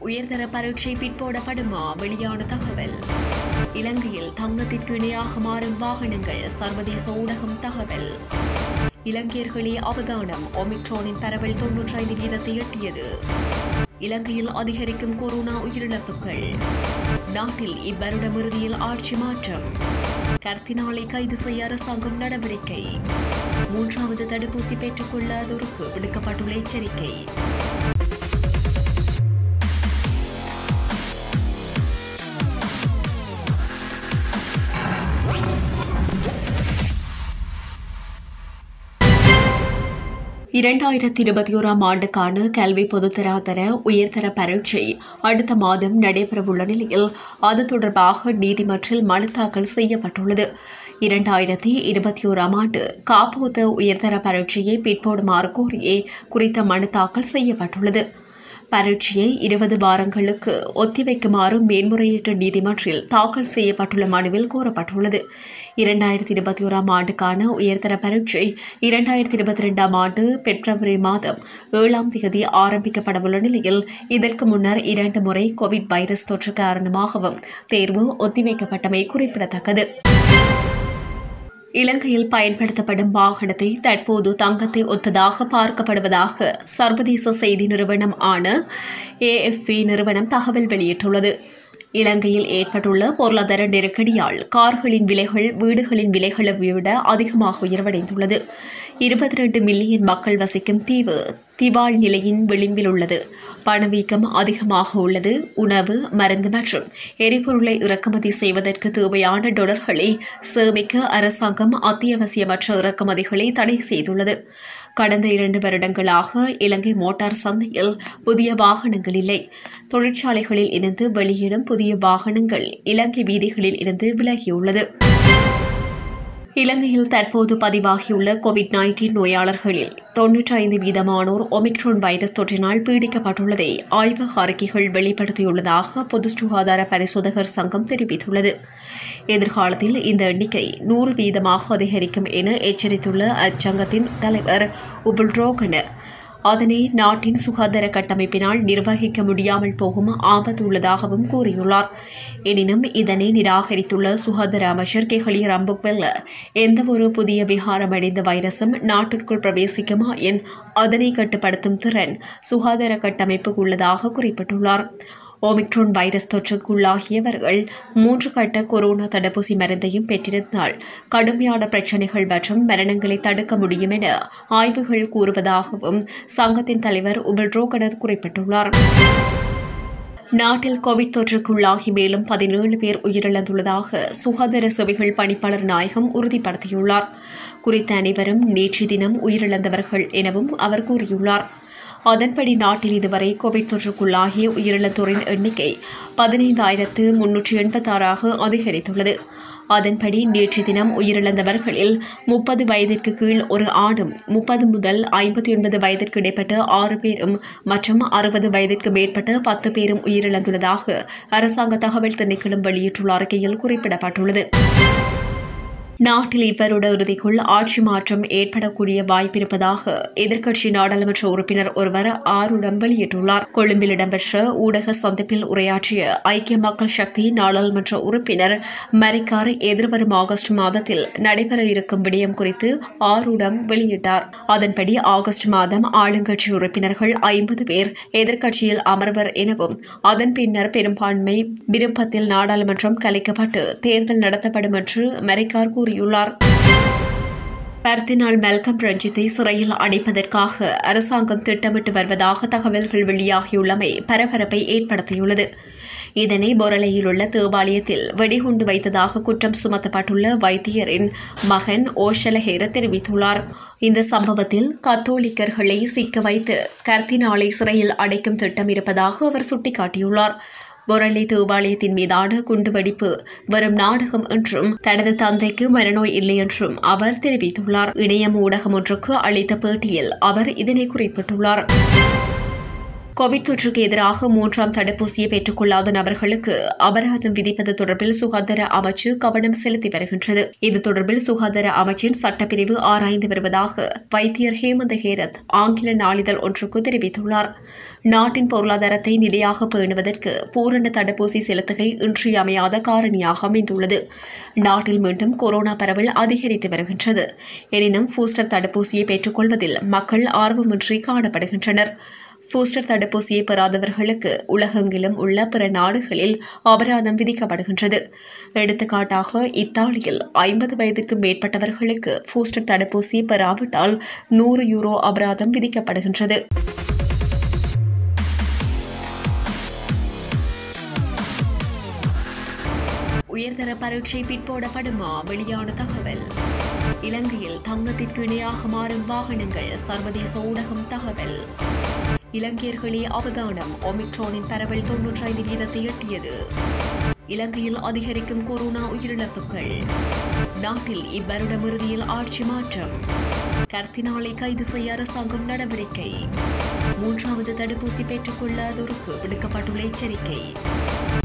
உயர்தர பரீட்சை பிற்போடப்படுமா வெளியான தகவல் இலங்கையில் தங்கத்திற்கு இணையாக மாறும் வாகனங்கள் சர்வதேச ஊடகம் தகவல் இலங்கையர்களே அவதானம் ஒமிக்ரோனின் பரவல் தொன்னூற்றி ஐந்து வீதத்தை எட்டியது இலங்கையில் அதிகரிக்கும் கொரோனா உயிரிழப்புகள் நாட்டில் இவ்வருடம் இறுதியில் ஆட்சி மாற்றம் கர்த்தினாலை கைது செய்ய அரசாங்கம் நடவடிக்கை மூன்றாவது தடுப்பூசி பெற்றுக்கொள்ளாதோருக்கு விடுக்கப்பட்டுள்ள எச்சரிக்கை இரண்டாயிரத்தி இருபத்தி ஓராம் ஆண்டுக்கான கல்வி பொதுத்தராதர உயர்தர பரீட்சை அடுத்த மாதம் நடைபெறவுள்ள நிலையில் அது தொடர்பாக நீதிமன்றில் மனு தாக்கல் செய்யப்பட்டுள்ளது இரண்டாயிரத்தி இருபத்தி ஓராம் ஆண்டு காப்போத்த உயர்தர பரீட்சையை பிற்போடுமாறு கோரியே குறித்த மனு தாக்கல் செய்யப்பட்டுள்ளது பரீட்சையை இருபது வாரங்களுக்கு ஒத்திவைக்குமாறு மேன்முறையீட்டு நீதிமன்றில் தாக்கல் செய்யப்பட்டுள்ள மனுவில் கோரப்பட்டுள்ளது இரண்டாயிரத்தி இருபத்தி ஓராம் ஆண்டுக்கான உயர்தர பரீட்சை இரண்டாயிரத்தி இருபத்தி ரெண்டாம் ஆண்டு பிப்ரவரி மாதம் ஏழாம் தேதி ஆரம்பிக்கப்படவுள்ள நிலையில் இதற்கு முன்னர் இரண்டு முறை கோவிட் வைரஸ் தொற்று காரணமாகவும் தேர்வு ஒத்திவைக்கப்பட்டமை குறிப்பிடத்தக்கது இலங்கையில் பயன்படுத்தப்படும் வாகனத்தை தற்போது தங்கத்தை ஒத்ததாக பார்க்கப்படுவதாக சர்வதேச செய்தி நிறுவனம் ஆன ஏஎஃப்பி நிறுவனம் தகவல் வெளியிட்டுள்ளது இலங்கையில் ஏற்பட்டுள்ள பொருளாதார நெருக்கடியால் கார்களின் விலைகள் வீடுகளின் விலைகளை விட அதிகமாக உயர்வடைந்துள்ளது இருபத்தி ரெண்டு மில்லியன் மக்கள் வசிக்கும் தீவு திவால் நிலையின் விளிம்பில் உள்ளது பணவீக்கம் அதிகமாக உள்ளது உணவு மருந்து மற்றும் எரிபொருளை இறக்குமதி செய்வதற்கு தேவையான டொலர்களை சேமிக்க அரசாங்கம் அத்தியாவசியமற்ற இறக்குமதிகளை தடை செய்துள்ளது கடந்த இரண்டு வருடங்களாக இலங்கை மோட்டார் சந்தையில் புதிய வாகனங்கள் இல்லை தொழிற்சாலைகளில் இருந்து வெளியிடும் புதிய வாகனங்கள் இலங்கை வீதிகளில் இருந்து விலகியுள்ளது இலங்கையில் தற்போது பதிவாகியுள்ள கோவிட் நைன்டீன் நோயாளர்களில் தொன்னூற்றி ஐந்து வீதமானோர் ஒமிக்ரோன் வைரஸ் தொற்றினால் பீடிக்கப்பட்டுள்ளதை ஆய்வக அறிக்கைகள் வெளிப்படுத்தியுள்ளதாக பொது சுகாதார பரிசோதகர் சங்கம் தெரிவித்துள்ளது எதிர்காலத்தில் இந்த எண்ணிக்கை நூறு வீதமாக அதிகரிக்கும் என எச்சரித்துள்ள அச்சங்கத்தின் தலைவர் உபுல்ரோகன அதனை நாட்டின் சுகாதார கட்டமைப்பினால் நிர்வகிக்க முடியாமல் போகும் ஆபத்து உள்ளதாகவும் கூறியுள்ளார் எனினும் இதனை நிராகரித்துள்ள சுகாதார அமைச்சர் கெஹலி ரம்புக்வெல்ல எந்தவொரு புதிய விகாரமடைந்த வைரசும் நாட்டிற்குள் பிரவேசிக்குமா என் அதனை கட்டுப்படுத்தும் திறன் சுகாதார கட்டமைப்புக்கு உள்ளதாக குறிப்பிட்டுள்ளார் ஓமிக்ரோன் வைரஸ் தொற்றுக்குள்ளாகியவர்கள் மூன்று கட்ட கொரோனா தடுப்பூசி மருந்தையும் பெற்றிருந்தால் கடுமையான பிரச்சினைகள் மற்றும் மரணங்களை தடுக்க முடியும் என ஆய்வுகள் கூறுவதாகவும் சங்கத்தின் தலைவர் உபல்ரோகனர் குறிப்பிட்டுள்ளார் நாட்டில் கோவிட் தொற்றுக்குள்ளாகி மேலும் பதினேழு பேர் உயிரிழந்துள்ளதாக சுகாதார சேவைகள் பணிப்பாளர் நாயகம் உறுதிப்படுத்தியுள்ளார் குறித்த அனைவரும் நேற்று தினம் உயிரிழந்தவர்கள் எனவும் அவர் கூறியுள்ளார் அதன்படி நாட்டில் இதுவரை கோவிட் தொற்றுக்குள்ளாகிய உயிரிழந்தோரின் எண்ணிக்கை பதினைந்தாயிரத்து முன்னூற்றி எண்பத்தாறாக அதிகரித்துள்ளது அதன்படி நேற்று தினம் உயிரிழந்தவர்களில் முப்பது வயதிற்கு கீழ் ஒரு ஆணும் முப்பது முதல் ஐம்பத்தி ஒன்பது வயதிற்கு இடைப்பட்ட ஆறு பேரும் மற்றும் அறுபது வயதிற்கு மேற்பட்ட பத்து பேரும் உயிரிழந்துள்ளதாக அரசாங்க தகவல் திணைக்களம் வெளியிட்டுள்ள அறிக்கையில் குறிப்பிடப்பட்டுள்ளது நாட்டில் இவ்வருட இறுதிக்குள் ஆட்சி மாற்றம் ஏற்படக்கூடிய வாய்ப்பிருப்பதாக எதிர்க்கட்சி நாடாளுமன்ற உறுப்பினர் ஒருவர் ஆருடம் வெளியிட்டுள்ளார் கொழும்பில் இடம்பெற்ற ஊடக சந்திப்பில் உரையாற்றிய ஐக்கிய மக்கள் சக்தி நாடாளுமன்ற உறுப்பினர் மரிக்கார் எதிர்வரும் ஆகஸ்ட் மாதத்தில் நடைபெற இருக்கும் விடயம் குறித்து ஆருடம் வெளியிட்டார் அதன்படி ஆகஸ்ட் மாதம் ஆளுங்கட்சி உறுப்பினர்கள் ஐம்பது பேர் எதிர்க்கட்சியில் அமர்வர் எனவும் அதன் பின்னர் பெரும்பான்மை விருப்பத்தில் நாடாளுமன்றம் கலைக்கப்பட்டு தேர்தல் நடத்தப்படும் என்று மரிக்கார் கூறியுள்ளார் பர்தினால் மெல்கம் ரஞ்சித்தை சிறையில் அடைப்பதற்காக அரசாங்கம் திட்டமிட்டு வருவதாக தகவல்கள் வெளியாகியுள்ளமை பரபரப்பை ஏற்படுத்தியுள்ளது இதனை பொரளையில் உள்ள தேவாலயத்தில் வெடிகுண்டு வைத்ததாக குற்றம் சுமத்தப்பட்டுள்ள வைத்தியரின் மகன் ஓஷலஹேர தெரிவித்துள்ளார் இந்த சம்பவத்தில் கத்தோலிக்கர்களை சிக்க வைத்து கர்த்தினாலை சிறையில் அடைக்கும் திட்டம் இருப்பதாக அவர் சுட்டிக்காட்டியுள்ளார் பொரளி தேவாலயத்தின் மீதான குண்டுவெடிப்பு வரும் நாடகம் என்றும் தனது தந்தைக்கு மனநோய் இல்லை என்றும் அவர் தெரிவித்துள்ளார் இணையம் ஊடகம் ஒன்றுக்கு அளித்த பேட்டியில் அவர் இதனை குறிப்பிட்டுள்ளார் கோவிட் தொற்றுக்கு எதிராக மூன்றாம் தடுப்பூசியை பெற்றுக்கொள்ளாத நபர்களுக்கு அபராதம் விதிப்பது தொடர்பில் சுகாதார அமைச்சு கவனம் செலுத்தி வருகின்றது இது தொடர்பில் சுகாதார அமைச்சின் சட்டப்பிரிவு ஆராய்ந்து வருவதாக வைத்தியர் ஹேமந்த் ஹேரத் ஆங்கில நாளிதழ் ஒன்றுக்கு தெரிவித்துள்ளார் நாட்டின் பொருளாதாரத்தை நிலையாக பேணுவதற்கு பூரண தடுப்பூசி செலுத்துகை இன்றியமையாத காரணியாக அமைந்துள்ளது நாட்டில் மீண்டும் கொரோனா பரவல் அதிகரித்து வருகின்றது எனினும் பூஸ்டர் தடுப்பூசியை பெற்றுக்கொள்வதில் மக்கள் ஆர்வமின்றி காணப்படுகின்றனர் பூஸ்டர் தடுப்பூசியை பெறாதவர்களுக்கு உலகெங்கிலும் உள்ள பிற நாடுகளில் அபராதம் விதிக்கப்படுகின்றது எடுத்துக்காட்டாக இத்தாலியில் ஐம்பது வயதுக்கு மேற்பட்டவர்களுக்கு பூஸ்டர் தடுப்பூசி பெறாவிட்டால் நூறு யூரோ அபராதம் விதிக்கப்படுகின்றது உயர்தர பரீட்சை பிற்போடப்படுமா வெளியான தகவல் இலங்கையில் தங்கத்திற்கு இணையாக மாறும் வாகனங்கள் சர்வதேச ஊடகம் தகவல் இலங்கையர்களே அவதானம் ஒமிக்ரானின் பரவல் தொன்னூற்றி ஐந்து வீதத்தை எட்டியது இலங்கையில் அதிகரிக்கும் கொரோனா உயிரிழப்புகள் நாட்டில் இவ்வருடம் இறுதியில் ஆட்சி மாற்றம் கர்த்தினாலை கைது செய்ய அரசாங்கம் நடவடிக்கை மூன்றாவது தடுப்பூசி பெற்றுக்கொள்ளாதோருக்கு விடுக்கப்பட்டுள்ள எச்சரிக்கை